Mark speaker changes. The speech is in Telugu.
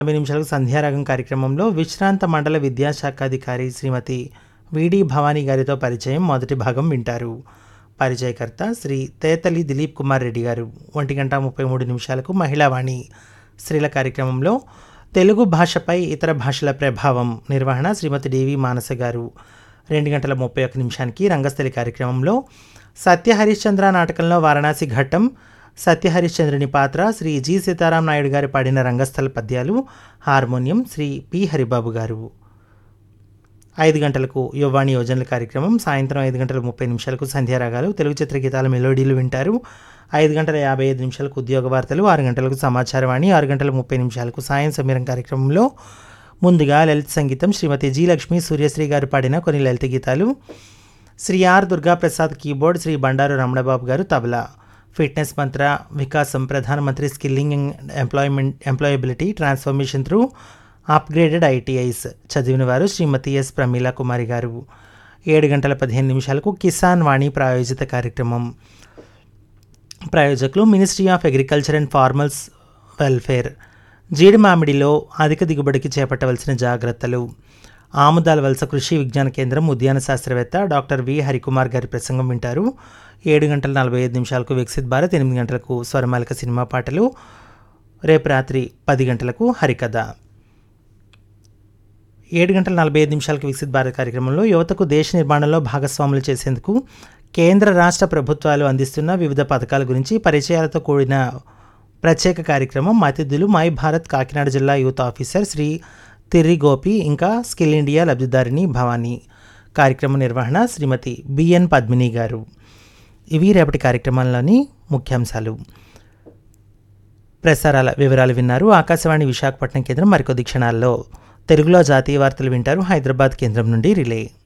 Speaker 1: యాభై నిమిషాలకు సంధ్యారాగం కార్యక్రమంలో విశ్రాంత మండల విద్యాశాఖాధికారి శ్రీమతి విడి భవానీ గారితో పరిచయం మొదటి భాగం వింటారు పరిచయకర్త శ్రీ తేతలి దిలీప్ కుమార్ రెడ్డి గారు ఒంటి గంట ముప్పై మూడు నిమిషాలకు మహిళావాణి స్త్రీల కార్యక్రమంలో తెలుగు భాషపై ఇతర భాషల ప్రభావం నిర్వహణ శ్రీమతి డివి మానస గారు రెండు గంటల ముప్పై ఒక్క నిమిషానికి రంగస్థలి కార్యక్రమంలో సత్య హరిశ్చంద్ర నాటకంలో వారణాసి ఘట్టం సత్య హరిశ్చంద్రుని పాత్ర శ్రీ జి సీతారాం నాయుడు గారు పాడిన రంగస్థల పద్యాలు హార్మోనియం శ్రీ పి హరిబాబు గారు ఐదు గంటలకు యువవాణి యోజనల కార్యక్రమం సాయంత్రం ఐదు గంటల ముప్పై నిమిషాలకు సంధ్యారాగాలు తెలుగు చిత్రగీతాల మెలోడీలు వింటారు ఐదు గంటల యాభై ఐదు నిమిషాలకు ఉద్యోగ వార్తలు ఆరు గంటలకు సమాచారవాణి ఆరు గంటల ముప్పై నిమిషాలకు సాయం సమీరం కార్యక్రమంలో ముందుగా లలిత సంగీతం శ్రీమతి జి లక్ష్మి సూర్యశ్రీ గారు పాడిన కొన్ని లలిత గీతాలు శ్రీ ఆర్ దుర్గాప్రసాద్ కీబోర్డ్ శ్రీ బండారు రమణబాబు గారు తబలా ఫిట్నెస్ మంత్ర వికాసం ప్రధానమంత్రి skilling and employment employability transformation through upgraded ITIs చదివిన వారు శ్రీమతి ఎస్ ప్రమీల కుమారి గారు ఏడు గంటల పదిహేను నిమిషాలకు కిసాన్ వాణి ప్రాయోజిత కార్యక్రమం ప్రాయోజకులు ministry of agriculture and farmers welfare జీడి మామిడిలో అధిక దిగుబడికి చేపట్టవలసిన జాగ్రత్తలు ఆముదాల వలస కృషి విజ్ఞాన కేంద్రం ఉద్యాన శాస్త్రవేత్త డాక్టర్ వి హరికుమార్ గారి ప్రసంగం వింటారు ఏడు గంటల నలభై ఐదు నిమిషాలకు వికసిత్ భారత్ ఎనిమిది గంటలకు స్వరమాలిక సినిమా పాటలు రేపు రాత్రి పది గంటలకు హరికథ ఏడు గంటల నలభై ఐదు నిమిషాలకు వికసిత్ భారత్ కార్యక్రమంలో యువతకు దేశ నిర్మాణంలో భాగస్వాములు చేసేందుకు కేంద్ర రాష్ట్ర ప్రభుత్వాలు అందిస్తున్న వివిధ పథకాల గురించి పరిచయాలతో కూడిన ప్రత్యేక కార్యక్రమం అతిథులు మై భారత్ కాకినాడ జిల్లా యూత్ ఆఫీసర్ శ్రీ తిర్రి గోపి ఇంకా స్కిల్ ఇండియా లబ్ధిదారిని భవానీ కార్యక్రమ నిర్వహణ శ్రీమతి బిఎన్ పద్మిని గారు ఇవి రేపటి కార్యక్రమంలోని ముఖ్యాంశాలు ప్రసారాల వివరాలు విన్నారు ఆకాశవాణి విశాఖపట్నం కేంద్రం మరికొద్ది క్షణాల్లో తెలుగులో జాతీయ వార్తలు వింటారు హైదరాబాద్ కేంద్రం నుండి రిలే